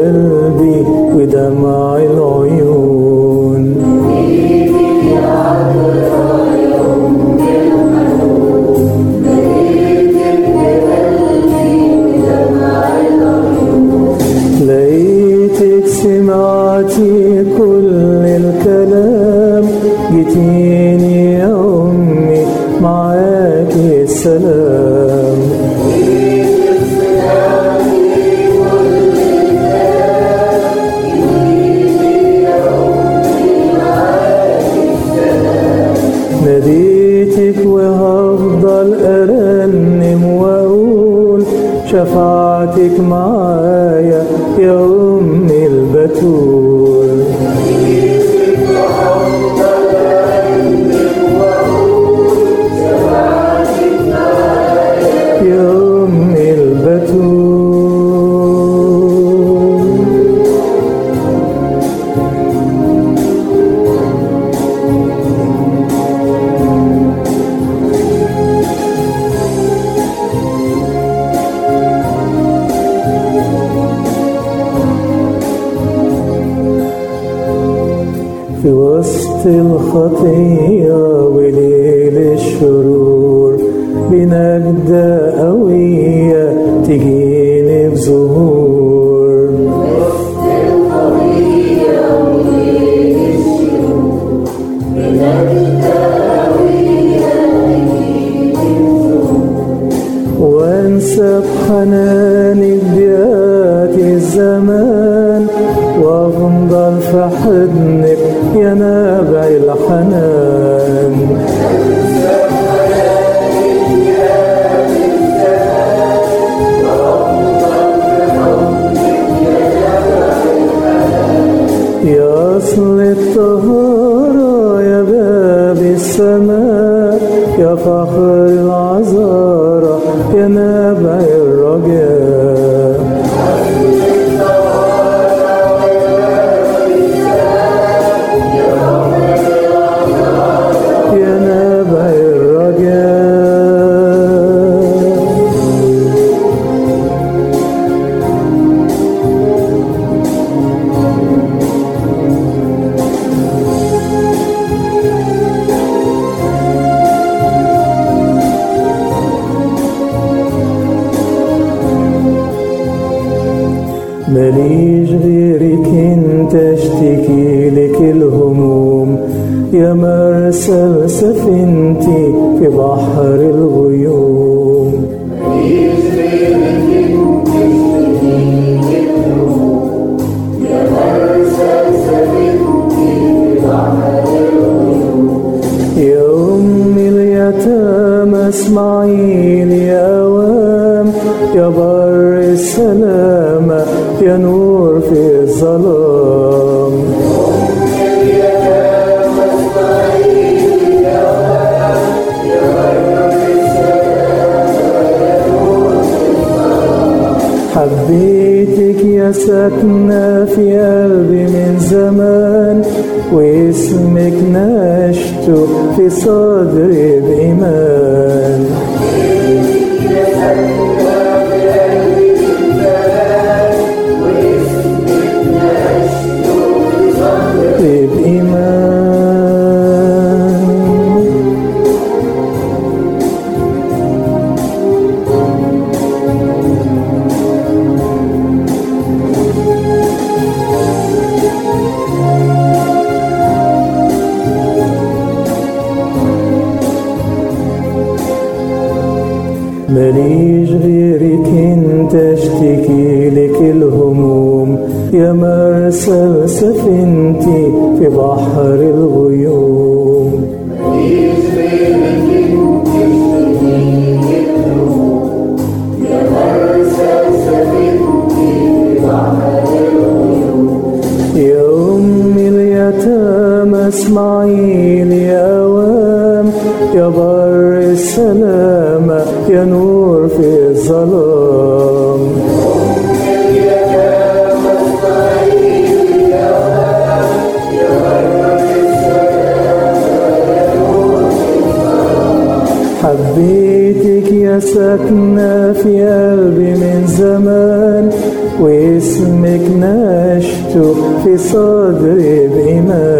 قلبي ودمع العيون لقيتك سمعتي كل الكلام جيتيني يا أمي معاكي السلام ناديتك وهفضل أرنم وأقول شفاعتك معايا يا أمي البتول يا أمي البتول في وسط الخطية وليل الشرور بنجدة قوية تجيني بظهور وانسى بحنانك بياتي الزمان وافضل في حضنك يا نابع الحنان يا أصل الطهارة يا باب السماء يا فخر العذارى يا نابع الرجاء يا نابع الرجاء ماليش غيرك انت اشتكي لك الهموم يا مرسل سفينتي في بحر الغيوم يا أم اليتامى اسمعيني يا أوام يا بر السلامة يا نور في الظلام حبيتك يا ساكنة في قلبي من زمان واسمك نشته في صدري بإيمان بإيمان ماليش غيرك انت اشتكي لك الهموم يا مرسل سفينتي في بحر الغيوم يا أم اليتامى اسمعيني يا أوام يا بر السلامة يا نور في الظلام حبيتك يا ساكنة في قلبي من زمان واسمك اسمك نشت في صدري بإيمان